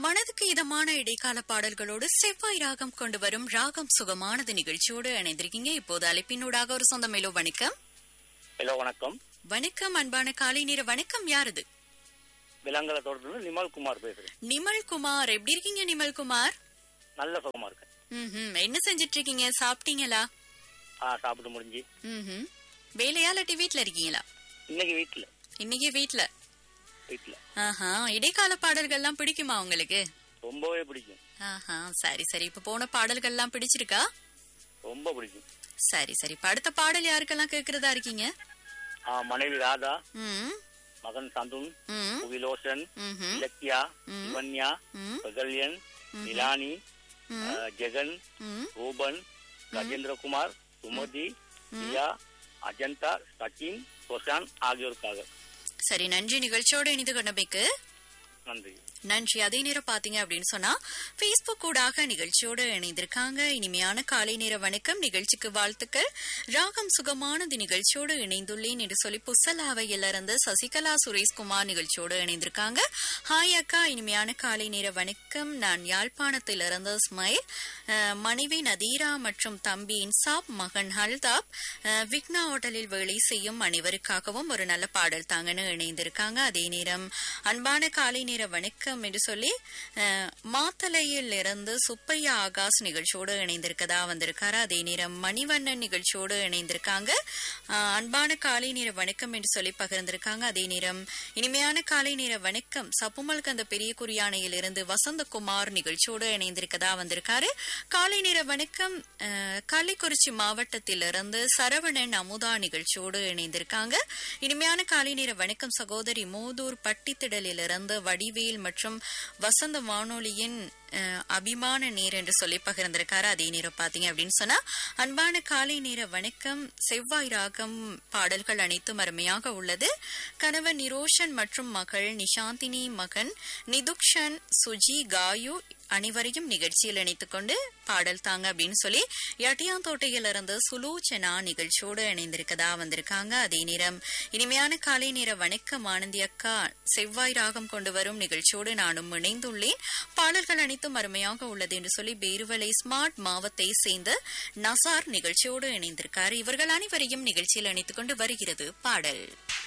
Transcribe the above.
மனதுக்கு இதமான இடைக்கால பாடல்களோடு செவ்வாய் ராகம் கொண்டு வரும் ராகம் சுகமானது நிகழ்ச்சியோடு இணைந்திருக்கீங்க இப்போது அழைப்பினூடாக ஒரு சொந்த மேலோ வணக்கம் ஹலோ வணக்கம் வணக்கம் அன்பான காலை நேர வணக்கம் யாரது விலங்கல தோட்டத்துல நிமல் குமார் பேசுறேன் நிமல் குமார் எப்படி இருக்கீங்க நிமல் குமார் நல்ல சுகமா இருக்கேன் ம்ஹும். என்ன செஞ்சிட்டு இருக்கீங்க சாப்பிட்டீங்களா ஆ சாப்பிட்டு முடிஞ்சு ம்ஹும். வேலையா இல்லாட்டி வீட்ல இருக்கீங்களா இன்னைக்கு வீட்டுல இன்னைக்கு வீட்ல வீட்டுல ஆஹா இடைக்கால பாடல்கள்லாம் பிடிக்குமா உங்களுக்கு ரொம்பவே பிடிக்கும் ஆஹா சரி சரி இப்ப போன பாடல்கள்லாம் பிடிச்சிருக்கா ரொம்ப பிடிக்கும் சரி சரி இப்ப அடுத்த பாடல் யாருக்கெல்லாம் கேக்குறதா இருக்கீங்க ஆ மனைவி ராதா ம் மகன் சந்துன் ம் புவிலோசன் ம்ஹும். இலக்கியா இவன்யா ம் பிரகல்யன் நிலானி ஆ, ஜெகன் ம் ரூபன் ராஜேந்திரகுமார் சுமதி பிரியா அஜந்தா சச்சின் பிரசாந்த் ஆகியோருக்காக சரி நன்றி நிகழ்ச்சியோட இணைந்து கொண்டமைக்கு நன்றி நன்றி அதே நேரம் பாத்தீங்க அப்படின்னு சொன்னா Facebook ஊடாக நிகழ்ச்சியோடு இணைந்திருக்காங்க இனிமையான காலை நேர வணக்கம் நிகழ்ச்சிக்கு வாழ்த்துக்கள் ராகம் சுகமானது நிகழ்ச்சியோடு இணைந்துள்ளேன் என்று சொல்லி புசலாவையில இருந்து சசிகலா சுரேஷ்குமார் நிகழ்ச்சியோடு இணைந்திருக்காங்க ஹாய் அக்கா இனிமையான காலை நேர வணக்கம் நான் யாழ்ப்பாணத்திலிருந்து ஸ்மைல் அஹ், மனைவி நதீரா மற்றும் தம்பி இன்சாப் மகன் ஹல்தாப் அஹ், விக்னா ஹோட்டலில் வேலை செய்யும் அனைவருக்காகவும் ஒரு நல்ல பாடல் தாங்கன்னு இணைந்திருக்காங்க அதே நேரம் அன்பான காலை நேர வணக்கம் என்று சொல்லி அஹ், மாத்தளையில் இருந்து சுப்பையா ஆகாஷ் நிகழ்ச்சியோடு இணைந்திருக்கதா வந்திருக்காரு அதே நேரம் மணிவண்ணன் நிகழ்ச்சியோடு இணைந்திருக்காங்க அஹ், அன்பான காலை நேர வணக்கம் என்று சொல்லி பகிர்ந்திருக்காங்க அதே நேரம் இனிமையான காலை நேர வணக்கம் சப்புமல் கந்த பெரிய குறியானையில் இருந்து வசந்தகுமார் நிகழ்ச்சியோடு இணைந்திருக்கதா வந்திருக்காரு காலை நேர வணக்கம் அஹ், கள்ளிக்குறிச்சி மாவட்டத்திலிருந்து சரவணன் அமுதா நிகழ்ச்சியோடு இணைந்திருக்காங்க இனிமையான காலை நேர வணக்கம் சகோதரி மோதூர் பட்டித்திடலிலிருந்து வடிவேல் மற்றும் வசந்த வானொலியின் அஹ், அபிமான நேர் என்று சொல்லி பகிர்ந்திருக்காரு அதே நேரம் பாத்தீங்க அப்படின்னு சொன்னா அன்பான காலை நேர வணக்கம் செவ்வாய் ராகம் பாடல்கள் அனைத்தும் அருமையாக உள்ளது கணவன் நிரோஷன் மற்றும் மகள் நிஷாந்தினி மகன் நிதுக்ஷன் சுஜி காயு அனைவரையும் நிகழ்ச்சியில் இணைத்துக் கொண்டு பாடல் தாங்க அப்படின்னு சொல்லி எட்டியாந்தோட்டையிலிருந்து சுலோச்சனா நிகழ்ச்சியோடு இணைந்திருக்கதா வந்திருக்காங்க அதே நேரம் இனிமையான காலை நேர வணக்கம் ஆனந்தி அக்கா செவ்வாய் ராகம் கொண்டு வரும் நிகழ்ச்சியோடு நானும் இணைந்துள்ளேன் பாடல்கள் அனைத்தும் அருமையாக உள்ளது என்று சொல்லி பேருவலை ஸ்மார்ட் மாவத்தை சேர்ந்த நசார் நிகழ்ச்சியோடு இணைந்திருக்கார் இவர்கள் அனைவரையும் நிகழ்ச்சியில் இணைத்துக் கொண்டு வருகிறது பாடல்